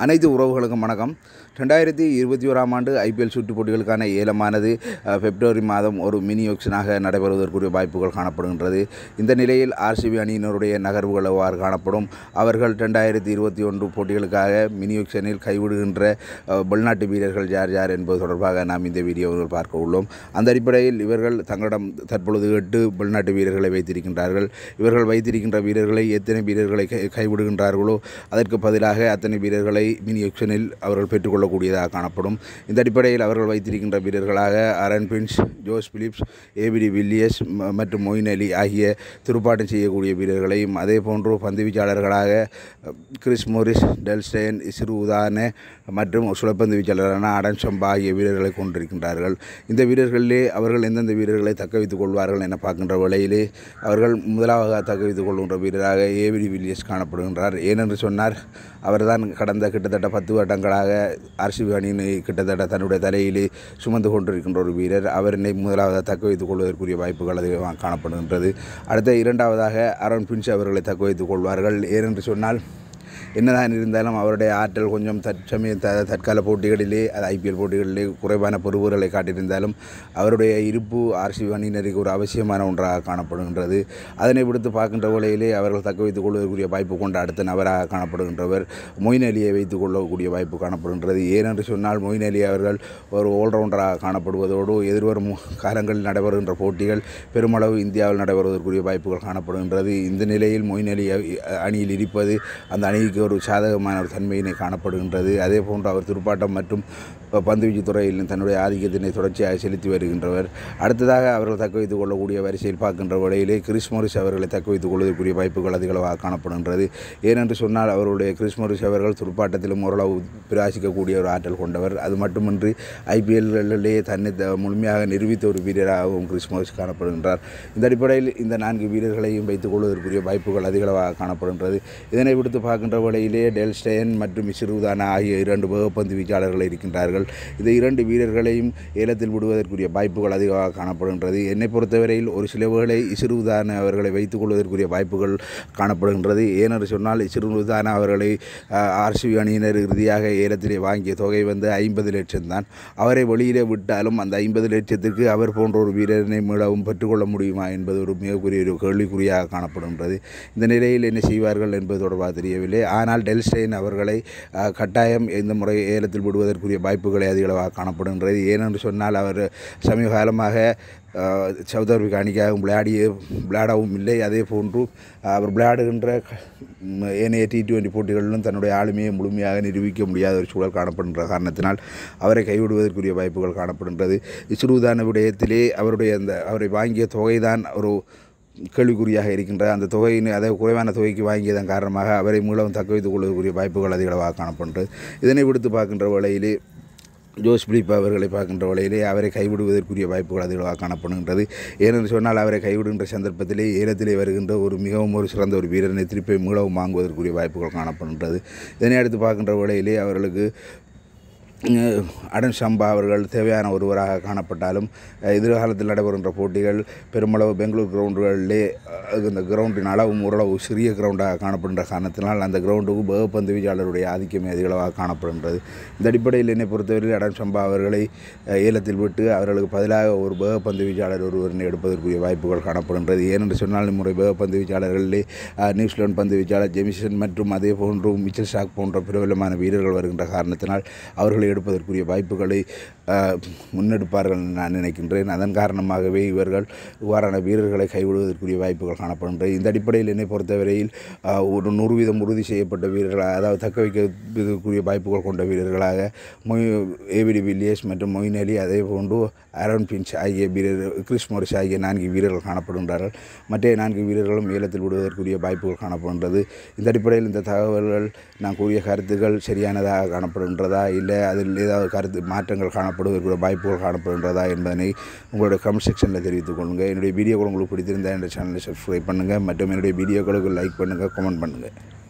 அனைத்து உறவுகளுக்கும் வணக்கம் ரெண்டாயிரத்தி இருபத்தி ஓராம் ஆண்டு ஐபிஎல் சுற்றுப் போட்டிகளுக்கான ஏலமானது அஹ், பிப்ரவரி மாதம் ஒரு மினி ஆக்ஷனாக நடைபெறுவதற்குரிய வாய்ப்புகள் காணப்படுகின்றது இந்த நிலையில் ஆர்சிபி அணியினருடைய நகர்வுகள் எவ்வாறு காணப்படும் அவர்கள் ரெண்டாயிரத்தி இருபத்தி ஒன்று போட்டிகளுக்காக மினி ஆக்ஷனில் கைவிடுகின்ற அஹ், வெளிநாட்டு வீரர்கள் யார் யார் என்பது தொடர்பாக நாம் இந்த வீடியோவில் பார்க்க உள்ளோம் அந்த அடிப்படையில் இவர்கள் தங்களிடம் தற்பொழுது எட்டு வெளிநாட்டு வீரர்களை வைத்திருக்கின்றார்கள் இவர்கள் வைத்திருக்கின்ற வீரர்களை எத்தனை வீரர்களை கை கைவிடுகின்றார்களோ அதற்கு பதிலாக அத்தனை வீரர்களை மினி ஆக்ஷனில் அவர்கள் பெற்றுக்கொள்ளக்கூடியதாக காணப்படும் இந்த அடிப்படையில் அவர்கள் வைத்திருக்கின்ற வீரர்களாக Aaron Finch Josh Philippe ABD Villiers ம- மற்றும் மொயின் அலி ஆகிய துடுப்பாட்டம் செய்யக்கூடிய வீரர்களையும் அதே போன்று பந்து வீச்சாளர்களாக அஹ், கிறிஸ் மோரிஸ் டெல்ஸ்டேன் இஸ்ரு உதான மற்றும் சுழப்பந்து வீச்சாளரான அடன் சம்பா ஆகிய வீரர்களை கொண்டிருக்கின்றார்கள் இந்த வீரர்களிலே அவர்கள் எந்தெந்த வீரர்களை தக்க வைத்துக் கொள்வார்கள் என பார்க்கின்ற வேளையிலே அவர்கள் முதலாவதாக தக்க வைத்துக் கொள்கின்ற வீரராக ஏவிடி வில்லியஸ் காணப்படுகின்றார் ஏனென்று சொன்னார் அவர்தான் கடந்த கிட்டத்தட்ட பத்து வருடங்களாக ஆர்சிபி அணியினை கிட்டத்தட்ட தன்னுடைய தலையிலே சுமந்து கொண்டிருக்கின்ற ஒரு வீரர் அவரினை முதலாவதாக தக்க வைத்துக் கொள்வதற்குரிய வாய்ப்புகள் அதிகமாக காணப்படுகின்றது அடுத்த இரண்டாவதாக அருண் பின்ஸ் அவர்களை தக்க வைத்துக் கொள்வார்கள் ஏனென்று சொன்னால் என்னதான் இருந்தாலும் அவருடைய ஆற்றல் கொஞ்சம் தற்சமய த தற்கால போட்டிகளிலே அது ஐபிஎல் போட்டிகளிலே குறைவான பொறுப்புகளை காட்டியிருந்தாலும் அவருடைய இருப்பு ஆர்சிபி அணியினருக்கு ஒரு அவசியமான ஒன்றாக காணப்படுகின்றது அதனை விடுத்து பார்க்கின்ற வேளையிலே அவர்கள் தக்க வைத்துக் கொள்வதற்குரிய வாய்ப்பு கொண்ட அடுத்த நபராக காணப்படுகின்றவர் மொயின் அலியை வைத்துக் கொள்ளக்கூடிய வாய்ப்பு காணப்படுகின்றது ஏனென்று சொன்னால் மொயின் அலி அவர்கள் ஒரு ஆல்ரவுண்டராக காணப்படுவதோடு எதிர்வரும் காலங்களில் நடைபெறுகின்ற போட்டிகள் பெருமளவு இந்தியாவில் நடைபெறுவதற்குரிய வாய்ப்புகள் காணப்படுகின்றது இந்த நிலையில் மொயின் அலி அ- அணியில் இருப்பது அந்த அணிக்கு ஒரு சாதகமான ஒரு தன்மையினை காணப்படுகின்றது அதே போன்று அவர் துடுப்பாட்டம் மற்றும் ப- பந்துவீச்சு துறையில் தன்னுடைய ஆதிக்கத்தினை தொடர்ச்சியாக செலுத்தி வருகின்றவர் அடுத்ததாக அவர்கள் தக்க வைத்துக் கொள்ளக்கூடிய வரிசையில் பார்க்கின்ற வேளையிலே கிறிஸ் மோரிஸ் அவர்களை தக்க வைத்துக் கொள்வதற்குரிய வாய்ப்புகள் அதிகளவாக காணப்படுகின்றது ஏனென்று சொன்னால் அவருடைய கிறிஸ் மோரிஸ் அவர்கள் துடுப்பாட்டத்திலும் ஓரளவு பிரகாசிக்கக்கூடிய ஒரு ஆற்றல் கொண்டவர் அது மட்டுமின்றி ஐபிஎல்களிலே தன்னை த- முழுமையாக நிரூபித்த ஒரு வீரராகவும் கிறிஸ் மோரிஸ் காணப்படுகின்றார் இந்த அடிப்படையில் இந்த நான்கு வீரர்களையும் வைத்துக் கொள்வதற்குரிய வாய்ப்புகள் அதிகளவாக காணப்படுகின்றது இதனை விடுத்து பார்க்கின்ற வேளையிலே டெல்ஸ்டேன் மற்றும் இஸ்ருதானா ஆகிய இரண்டு வேகப்பந்து வீச்சாளர்கள் இருக்கின்றார்கள் இந்த இரண்டு வீரர்களையும் ஏலத்தில் விடுவதற்குரிய வாய்ப்புகள் அதிகமாக காணப்படுகின்றது என்னை பொறுத்தவரையில் ஒரு சில வேளை இஸ்ருதான அவர்களை வைத்துக் கொள்வதற்குரிய வாய்ப்புகள் காணப்படுகின்றது ஏனென்று சொன்னால் இஸ்ருதான அவர்களை ஆர்சிபி அணியினர் இறுதியாக ஏலத்திலே வாங்கிய தொகை வந்து ஐம்பது லட்சம் தான் அவரை வெளியிலே விட்டாலும் அந்த ஐம்பது லட்சத்திற்கு அவர் போன்ற ஒரு வீரரினை மீளவும் பெற்றுக்கொள்ள முடியுமா என்பது ஒரு மிகப்பெரிய ஒரு கேள்விக்குறியாக காணப்படுகின்றது இந்த நிலையில் என்ன செய்வார்கள் என்பது தொடர்பாக தெரியவில்லை ஆனால் டெல்ஸ்டெயின் அவர்களை அஹ், கட்டாயம் இந்த முறை ஏலத்தில் விடுவதற்குரிய வாய்ப்புகளை அதிகளவாக காணப்படுகின்றது ஏனென்று சொன்னால் அவர் சமீப காலமாக அஹ், சவுத் ஆப்பிரிக்கா அணிக்காக விளையாடிய விளையாடவும் இல்லை அதே போன்று அவர் விளையாடுகின்ற ம், ஏனைய டி டுவெண்டி போட்டிகளிலும் தன்னுடைய ஆளுமையை முழுமையாக நிரூபிக்க முடியாத ஒரு சூழல் காணப்படுகின்ற காரணத்தினால் அவரை கைவிடுவதற்குரிய வாய்ப்புகள் காணப்படுகின்றது இஸ்ருதான விடயத்திலே அவருடைய அந்த அவரை வாங்கிய தொகைதான் ஒரு கேள்விக்குறியாக இருக்கின்ற அந்த தொகையின் அதை குறைவான தொகைக்கு வாங்கியதன் காரணமாக அவரை மூலம் தக்க வைத்துக் கொள்வதற்குரிய வாய்ப்புகள் அதிகளவாக காணப்படுகிறது இதனை விடுத்து பார்க்கின்ற வேளையிலே ஜோஸ் பிலிப் அவர்களை பார்க்கின்ற வேளையிலே அவரை கைவிடுவதற்குரிய வாய்ப்புகள் அதிகமாக காணப்படுகின்றது ஏனென்று சொன்னால் அவரை கைவிடுகின்ற சந்தர்ப்பத்திலே ஏலத்திலே வருகின்ற ஒரு மிகவும் ஒரு சிறந்த ஒரு வீரனை திருப்பி மீளவும் வாங்குவதற்குரிய வாய்ப்புகள் காணப்படுகின்றது இதனை அடுத்து பார்க்கின்ற வேளையிலே அவர்களுக்கு அஹ், அடன் சம்பா அவர்கள் தேவையான ஒருவராக காணப்பட்டாலும் அஹ், எதிர்காலத்தில் நடைபெறுகின்ற போட்டிகள் பெருமளவு பெங்களூர் கிரவுண்டுகளிலே அஹ், இந்த கிரவுண்டின் அளவும் ஓரளவு சிறிய கிரவுண்டாக காணப்படுகின்ற காரணத்தினால் அந்த கிரவுண்டுக்கு வேகப்பந்து வீச்சாளருடைய ஆதிக்கமே அதிகளவாக காணப்படுகின்றது இந்த அடிப்படையில் என்னை பொறுத்தவரையில் அடன் சம்பா அவர்களை அஹ், ஏலத்தில் விட்டு அவர்களுக்கு பதிலாக ஒரு வேகப்பந்து வீச்சாளர் ஒருவரினை எடுப்பதற்குரிய வாய்ப்புகள் காணப்படுகின்றது ஏனென்று சொன்னால் இம்முறை வேகப்பந்து வீச்சாளர்களிலே அஹ், நியூசிலாந்து பந்து வீச்சாளர் ஜெமிசன் மற்றும் அதே போன்று மிச்சல் ஷாக் போன்ற பிரபலமான வீரர்கள் வருகின்ற காரணத்தினால் அவர்களை எடுப்பதற்குரிய வாய்ப்புகளை அஹ், முன்னெடுப்பார்கள் என்று நான் நினைக்கின்றேன் அதன் காரணமாகவே இவர்கள் இவ்வாறான வீரர்களை கைவிடுவதற்குரிய வாய்ப்புகள் காணப்படுகின்றன இந்த அடிப்படையில் என்னை பொறுத்தவரையில் அஹ், ஒரு நூறு வீதம் உறுதி செய்யப்பட்ட வீரர்களாக அதாவது தக்க வைக்கக்கூடிய வாய்ப்புகள் கொண்ட வீரர்களாக மொய் ஏவிடி வில்லியஸ் மற்றும் மொயின் அலி அதே போன்று ஆரோன் பின்ச் ஆகிய வீரர் கிறிஸ் மோரிஸ் ஆகிய நான்கு வீரர்கள் காணப்படுகின்றார்கள் மற்ற நான்கு வீரர்களும் ஏலத்தில் விடுவதற்குரிய வாய்ப்புகள் காணப்படுகின்றது இந்த அடிப்படையில் இந்த தகவல்கள் நான் கூறிய கருத்துக்கள் சரியானதாக காணப்படுகின்றதா இல்லை அதில் ஏதாவது கருத்து மாற்றங்கள் காணப்படுவதற்குரிய வாய்ப்புகள் காணப்படுகின்றதா என்பதனை உங்களுடைய கமெண்ட் செக்ஷனில் தெரிவித்துக் கொள்ளுங்கள் என்னுடைய வீடியோக்கள் உங்களுக்கு பிடித்திருந்தால் என்னுடைய சேனலை சப்ஸ்கிரைப் பண்ணுங்கள் மற்றும் என்னுடைய வீடியோக்களுக்கு லைக் பண்ணுங்கள் கமெண்ட் பண்ணுங்கள்